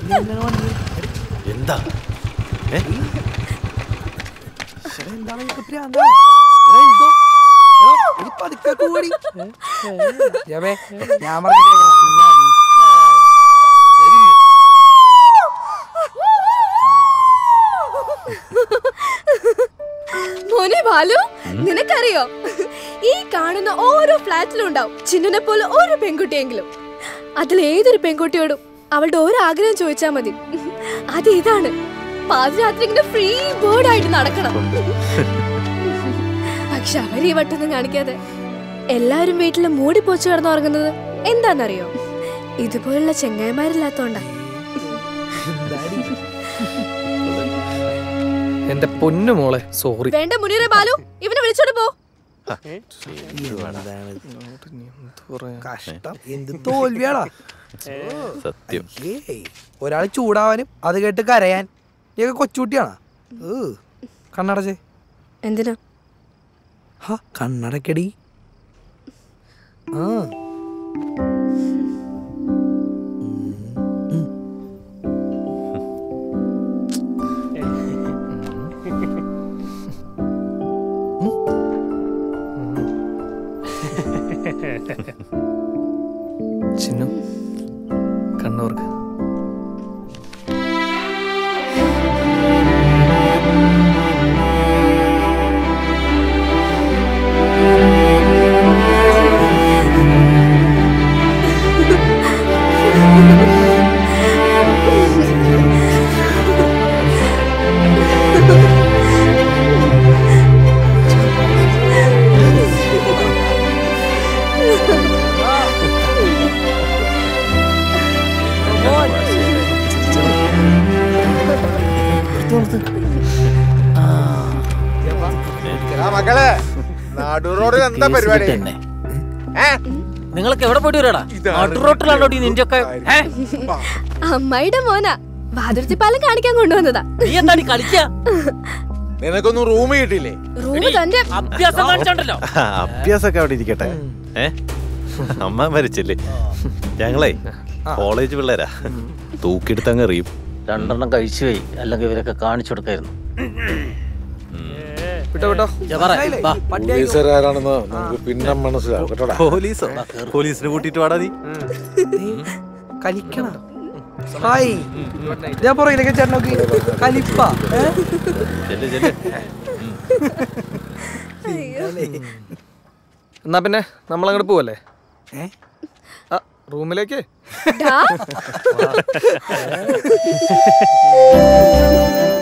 നിക്ക്. എന്താ ഏ? എന്താണ് ഇതൊക്കെ ഭ്രാന്താ? എടാ, എൽദോ. എടാ, ഇത് പതുക്കെ കൂടി. ജാബേ, ഞാൻ പറഞ്ഞത് കേൾക്കണം. പിന്നെ നീ. മോനെ ബാലു നിനക്കറിയോ ഈ കാണുന്ന ഓരോ ഫ്ലാറ്റിലും ഉണ്ടാവും ചിന്നുനെ പോലെ ഒരു പെൺകുട്ടിയെങ്കിലും അതിൽ ഏതൊരു പെൺകുട്ടിയോടും അവളുടെ ഒരു ആഗ്രഹം ചോദിച്ചാൽ മതി അത് ഇതാണ് പാതിരാത്രി ഇങ്ങനെ ഫ്രീ ബേർഡ് ആയിട്ട് നടക്കണം പക്ഷെ അവര് ഈ വട്ടൊന്നും കാണിക്കാതെ എല്ലാവരും വീട്ടിൽ മൂടി പോച്ചു കിടന്ന് ഉറങ്ങുന്നത് എന്താണെന്നറിയോ ഇതുപോലുള്ള ചെങ്ങായിമാരില്ലാത്തോണ്ടാ എന്റെ പൊന്നു മോളെ സോറി വേണ്ട മുനീറെ ബാലു ഇവനെ വിളിച്ചോണ്ട് പോ കഷ്ടം എന്ത് തോൽവിയാടാ സത്യം ഏയ് ഒരാൾ ചൂടാവാനും അത് കേട്ട് കരയാൻ നീയൊക്കെ കൊച്ചുകുട്ടിയാണോ ഏ കണ്ണടച്ചേ എന്തിനാ ഹാ കണ്ണടക്കടി ആ ചിന്നു കണ്ണൂർക്ക് ആ മക്കളെ നാടു റോഡിൽ എന്താ പരിപാടി ഏ? നിങ്ങളൊക്കെ എവിടെ പോയിട്ട് വരാടാ ഇതാണ് നടുറോട്ടിലാണോ നിന്റെ ഒക്കെ അമ്മായിയുടെ മോനാ വാതിർത്തി പാലം കാണിക്കാൻ കൊണ്ടുവന്നതാ നീ എന്താണ് ഈ കളിക്കാ നിനക്കൊന്നും റൂം കിട്ടിയില്ലേ റൂമ് തന്റെ അഭ്യാസം കാണിച്ചോണ്ടല്ലോ അഭ്യാസമൊക്കെ അവിടെ ഇരിക്കട്ടെ ഏ അമ്മ മരിച്ചില്ലേ ഞങ്ങളെ കോളേജ് പിള്ളേരാ തൂക്കിയെടുത്തങ്ങ് എറിയും രണ്ടെണ്ണം കഴിച്ചു പോയി അല്ലെങ്കിൽ ഇവരൊക്കെ കാണിച്ചു കൊടുക്കായിരുന്നു വിട്ടോ വിട്ടോ പോലീസുകാരാണെന്ന് നമുക്ക് പിന്നെ മനസ്സിലാവും കേട്ടോടാ പോലീസോ പോലീസിനെ കൂട്ടിയിട്ട് വാടാ നീ കലിക്കണ ഹായ് ഞാൻ പുറകിലേക്ക് ചേട്ടനോക്കി കലിപ്പ ഏ? ചെല്ല് ചെല്ല് എന്നാ പിന്നെ നമ്മൾ അങ്ങോട്ട് പോവല്ലേ ഏ? ആ റൂമിലേക്ക് ഡാ.